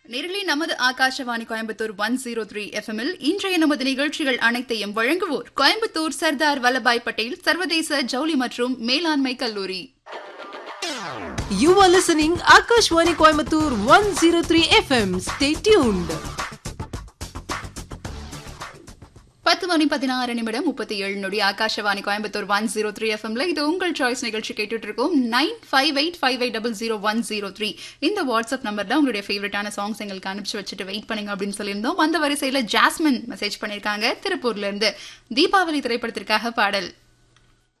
நேரிலே நமது Akashvani Coimbatore one zero three எஃப்எம்மில் இன்றைய நமது நிகழ்ச்சிகள் அனைத்தையும் வழங்குவோர் கோயம்புத்தூர் சர்தார் வல்லபாய் பட்டேல் சர்வதேச ஜவுளி மற்றும் மேலாண்மை கல்லூரி You are listening Akashwani Coimbatore 103 FM. Stay tuned. பத்து மணி பதினாறு நிமிடம் முப்பத்தி ஏழு நொடி Akashvani Coimbatore one zero three எஃப்எம்ல இது உங்கள் சாய்ஸ் நிகழ்ச்சி கேட்டுட்டு இருக்கோம் nine five eight five eight double zero one zero three இந்த வாட்ஸ்அப் நம்பர்ல உங்களுடைய ஃபேவரட்டான சாங்ஸ் எங்களுக்கு அனுப்பிச்சு வச்சுட்டு வெயிட் பண்ணுங்க அப்படின்னு சொல்லியிருந்தோம் அந்த வரிசையில ஜாஸ்மின் மெசேஜ் பண்ணியிருக்காங்க திருப்பூர்ல இருந்து தீபாவளி திரைப்படத்திற்காக பாடல்